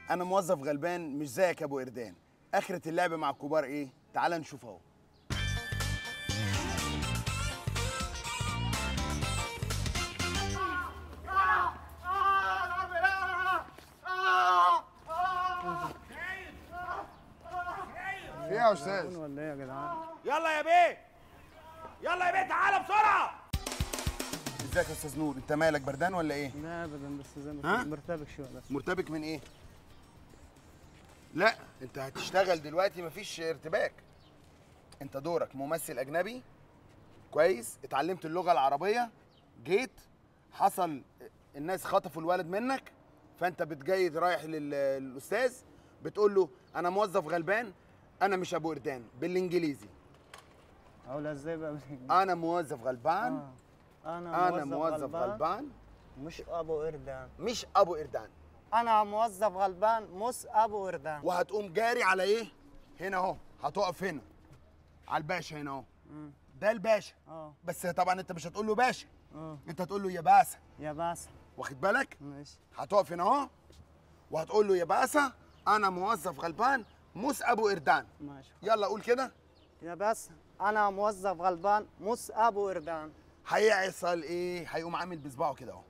انا موظف غلبان مش زيك يا ابو قردان اخرة اللعب مع الكبار ايه تعال نشوف اهو في ايه يا استاذ ولا ايه يا جدعان يلا يا بيه يلا يا بيه تعالى بسرعه ازيك يا استاذ نور انت مالك بردان ولا ايه لا ابدا بس زي ها؟ ما مرتبك شويه بس مرتبك من ايه لا انت هتشتغل دلوقتي مفيش ارتباك انت دورك ممثل اجنبي كويس اتعلمت اللغه العربيه جيت حصل الناس خطفوا الولد منك فانت بتجي رايح لل- للاستاذ بتقول له انا موظف غلبان انا مش ابو قردان بالانجليزي اقولها ازاي بقى انا موظف غلبان آه. انا انا موظف غلبان مش ابو قردان مش ابو قردان انا موظف غلبان مش ابو قردان وهتقوم جاري على ايه هنا اهو هتقف هنا على الباشا هنا اهو ده الباشا اه بس طبعا انت مش هتقول له باشا اه انت هتقول له يا باسا يا باسا واخد بالك ماشي هتقف هنا اهو وهتقول له يا باسا انا موظف غلبان مش ابو قردان ماشي يلا قول كده يا باسا انا موظف غلبان مش ابو قردان هيحصل ايه هيقوم عامل بصباعه كده اهو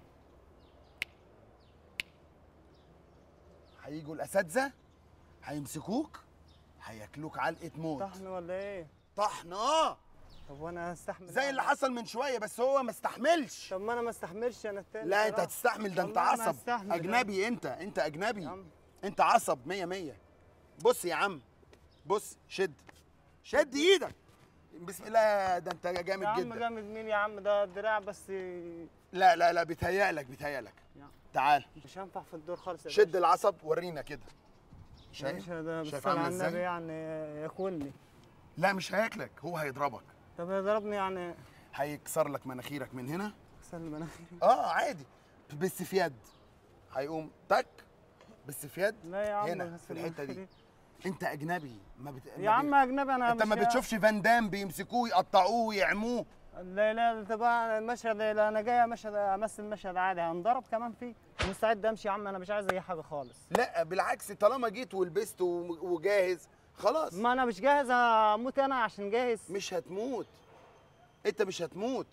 هيجوا الاساتذه هيمسكوك هياكلوك علقه موت طحن ولا ايه طحن اه طب وانا هستحمل زي اللي حصل من شويه بس هو ما استحملش طب ما انا ما استحملش انا التاني لا انت بصراحة. هتستحمل ده انت والله ما عصب هستحمل. اجنبي انت انت اجنبي يا عم. انت عصب مية مية بص يا عم بص شد شد ايدك بسم الله ده انت يا جامد عم جدا جامد مين يا عم ده دراع بس لا لا لا بيتهيألك بيتهيألك يا- تعال مش هينفع في الدور خالص يا شد العصب ورينا كده باشا. شايف باشا ده شايف بالصلاة عامل على النبي ازاي يعني ياكلني لا مش هياكلك هو هيضربك طب يضربني يعني هيكسر لك مناخيرك من هنا كسر لي مناخيري اه عادي بس في يد هيقوم تك بس في يد لا يا عم هنا كسر في الحته دي مناخيري. انت اجنبي ما بت... يا عم اجنبي انا انت ما مش- بتشوفش فان دام بيمسكوه يقطعوه ويعموه لا لا طب أنا المشهد لا انا جاي مشهد امثل مشهد عادي هنضرب كمان فيه مستعد امشي يا عم انا مش عايز اي حاجه خالص لا بالعكس طالما جيت ولبست و- وجاهز خلاص ما انا مش جاهز اموت انا عشان جاهز مش هتموت انت مش هتموت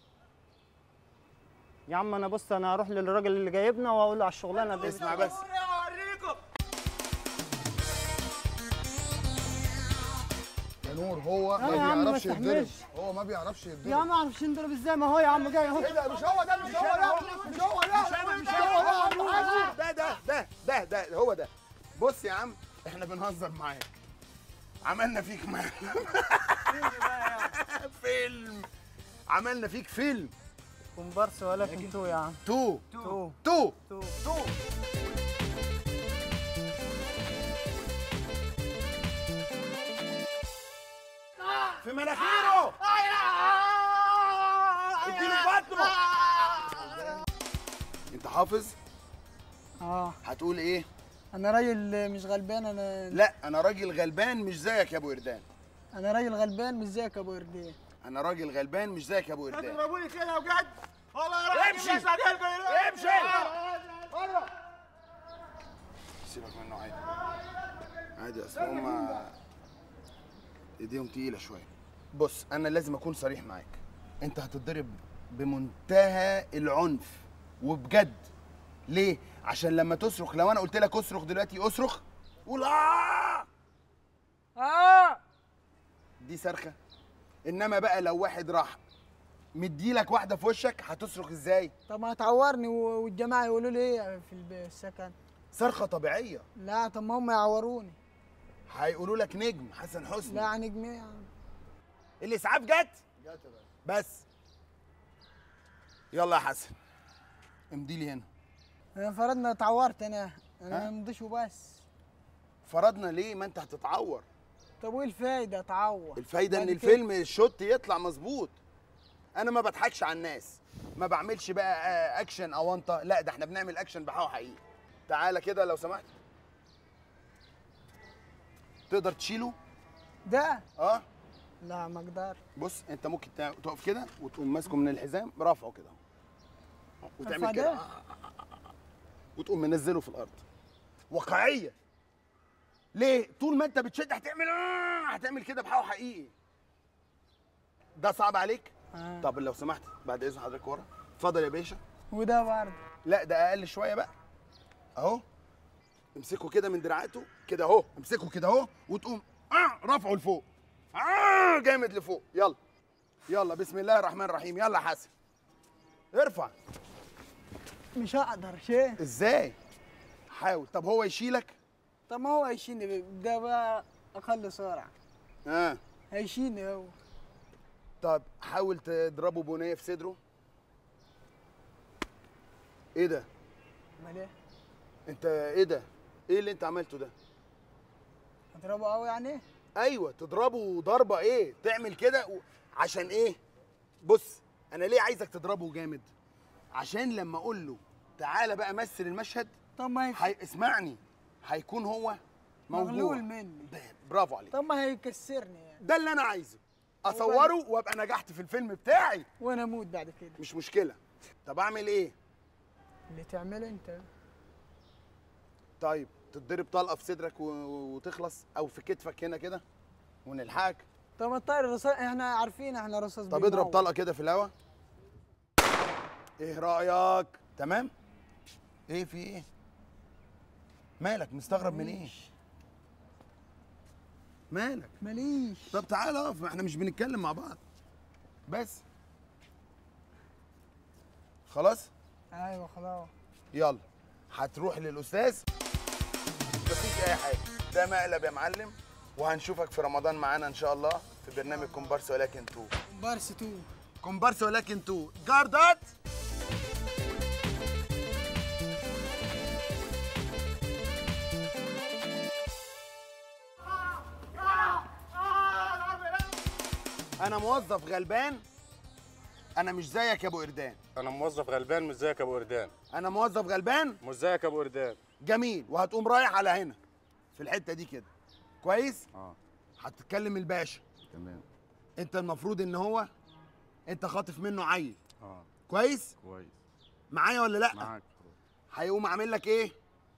يا عم انا بص انا هروح للراجل اللي جايبنا واقول له على الشغلانه دي اسمع بس يا نور هو لا يا عم ما ما بيعرفش يتضرب استحملش. هو ما بيعرفش يا يتضرب عم ما اعرفش نضرب ازاي ما هو يا عم جاي اهو ايه ده مش هو ده مش هو ده مش هو ده مش هو ده ده ده ده ده ده هو ده بص يا عم احنا بنهزر معاك عملنا فيك ما... فيلم عملنا فيك فيلم كومبارس ولكن تو يا عم تو تو تو تو تو في مناخيره اديله في بطنه انت حافظ اه هتقول ايه انا راجل مش غلبان انا لا انا راجل غلبان مش زيك يا ابو قردان انا راجل غلبان مش زيك يا ابو قردين انا راجل غلبان مش زيك يا ابو قردان تضربوني كده بجد والله امشي. امشي. سيبك منه عادي عادي اصل هما ايديهم تقيله شويه بص انا لازم اكون صريح معاك انت هتتضرب بمنتهى العنف وبجد ليه عشان لما تصرخ لو انا قلت لك اصرخ دلوقتي اصرخ قول اه اه دي صرخه انما بقى لو واحد راح مديلك واحده في وشك هتصرخ ازاي طب ما هتعورني و- والجماعه يقولوا لي ايه في الب- السكن صرخه طبيعيه لا طب ما هم يعوروني هيقولوا لك نجم حسن حسني لا يعني جنيه يا عم الاسعاف جت بس يلا يا حسن امضي لي هنا انا فرضنا اتعورت انا ها؟ انا ما امضيش وبس فرضنا ليه ما انت هتتعور طب وايه الفايده اتعور الفايده ان بعد كده- الفيلم الشوت يطلع مظبوط انا ما بضحكش على الناس ما بعملش بقى آه، اكشن او انت لا ده احنا بنعمل اكشن بحقه حقيقي تعالى كده لو سمحت تقدر تشيله ده اه لا ما اقدر بص انت ممكن تع- تقف كده وتقوم ماسكه من الحزام رافعه كده وتعمل رفع كده ده؟ وتقوم منزله في الارض واقعيه ليه طول ما انت بتشد هتعمل آه، هتعمل كده بحاول حقيقي ده صعب عليك آه. طب لو سمحت بعد اذن حضرتك ورا اتفضل يا باشا وده برضه لا ده اقل شويه بقى اهو امسكه كده من دراعاته كده اهو امسكه كده اهو وتقوم آه رفعه لفوق آه جامد لفوق يلا يلا بسم الله الرحمن الرحيم يلا يا حسن ارفع مش هقدر شيء ازاي حاول طب هو يشيلك طب ما هو هيشيلني ده بقى اقل سرعه اه هيشيلني هو طب حاول تضربه بنيه في صدره ايه ده امال ايه انت ايه ده ايه اللي انت عملته ده هضربه قوي يعني ايوه تضربه ضربه ايه تعمل كده و... عشان ايه بص انا ليه عايزك تضربه جامد عشان لما اقول له تعالى بقى مثل المشهد طب ما هي هي... اسمعني هيكون هو موجود مغلول مني ده برافو عليك طب ما هيكسرني يعني ده اللي انا عايزه اصوره وابقى نجحت في الفيلم بتاعي وانا اموت بعد كده مش مشكله طب اعمل ايه اللي تعمله انت طيب تتضرب طلقه في صدرك و... و- وتخلص او في كتفك هنا كده ونلحقك طب ما الطائر الرصاص احنا عارفين احنا رصاص طب اضرب بيموت. طلقه كده في الهوا ايه رايك تمام ايه في ايه مالك مستغرب من ايه مالك ماليش طب تعالى اقف احنا مش بنتكلم مع بعض بس خلاص ايوه خلاص يلا هتروح للاستاذ مفيش اي حاجه ده مقلب يا معلم وهنشوفك في رمضان معانا ان شاء الله في برنامج كومبارس ولكن تو بارس تو كومبارس ولكن تو جاردات انا موظف غلبان انا مش زيك يا ابو قردان انا موظف غلبان مش زيك يا ابو قردان انا موظف غلبان مش زيك يا ابو قردان جميل وهتقوم رايح على هنا في الحته دي كده كويس اه هتتكلم الباشا تمام انت المفروض ان هو انت خاطف منه عيل اه كويس كويس معايا ولا لا معاك هيقوم عامل لك ايه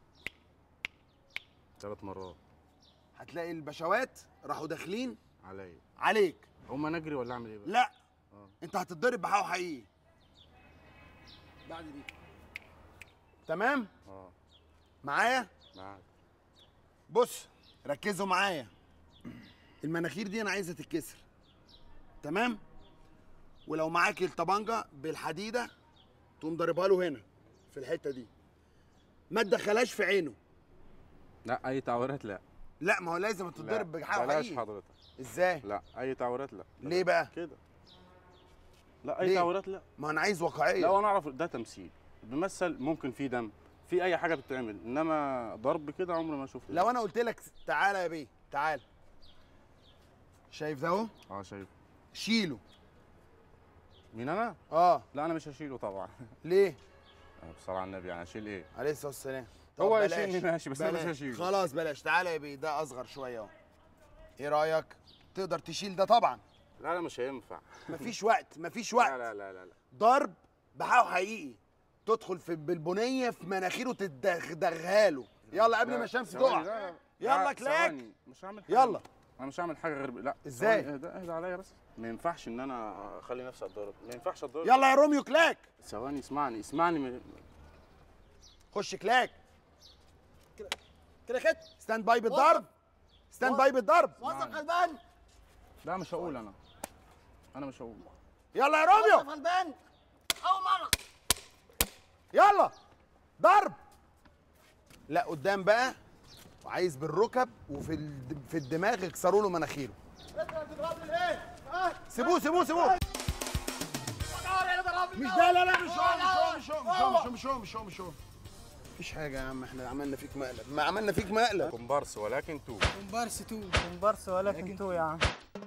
ثلاث مرات هتلاقي البشوات راحوا داخلين عليا عليك هما نجري ولا اعمل ايه بقى لا اه انت هتتضرب بحقه حقيقي بعد دي تمام اه معايا معاك بص ركزوا معايا المناخير دي انا عايزها تتكسر تمام ولو معاك الطبنجه بالحديده تقوم ضاربها له هنا في الحته دي ما تدخلهاش في عينه لا اي تعويرات لا لا ما هو لازم تتضرب لا، بحقه بلاش حقيقي حضرتك ازاي لا اي تعويرات لا ليه بقى كده لا اي ليه؟ تعويرات لا ما انا عايز واقعيه لا انا اعرف ده تمثيل بيمثل ممكن فيه دم في اي حاجه بتتعمل انما ضرب كده عمري ما شفته لو انا قلت لك تعالى يا بيه تعال شايف ده اهو اه شايف شيله مين انا اه لا انا مش هشيله طبعا ليه آه، بصراحه على النبي يعني اشيل ايه عليه الصلاه والسلام هو طب يشيلني بلاش. ماشي، بس أنا مش بلاش. هشيله. خلاص بلاش تعالى يا بيه ده اصغر شويه اهو ايه رايك تقدر تشيل ده طبعا لا لا مش هينفع مفيش وقت مفيش لا وقت لا لا لا, لا. ضرب بحقه حقيقي تدخل في بالبنيه في مناخيره تدغدغها له يلا قبل لا، ما الشمس ثواني، تقع لا، لا. يلا لا، كلاك. ثواني، مش هعمل حاجه يلا. انا مش هعمل حاجه غير ب... لا إزاي؟ ثواني، اهدى اهدى عليا بس ما ينفعش ان انا اخلي نفسي اتضرب ما ينفعش اتضرب يلا يا روميو كلاك ثواني اسمعني اسمعني من... خش كلاك كده كده ستاند باي بالضرب ستاند باي بالضرب موظف غلبان لا مش هقول انا انا مش هقول يلا يا موظف روميو غلبان اول مره يلا ضرب لا قدام بقى وعايز بالركب وفي الد- في الدماغ يكسروا له مناخيره انت بتضربني ليه؟ ها؟ سيبوه سيبوه سيبوه مش ده لا لا مش هو مش هو مش هو مش هو مش هو مش هو مش هو مفيش حاجة يا عم احنا عملنا فيك مقلب ما عملنا فيك مقلب كومبارس ولكن تو كومبارس تو كومبارس ولكن تو يا عم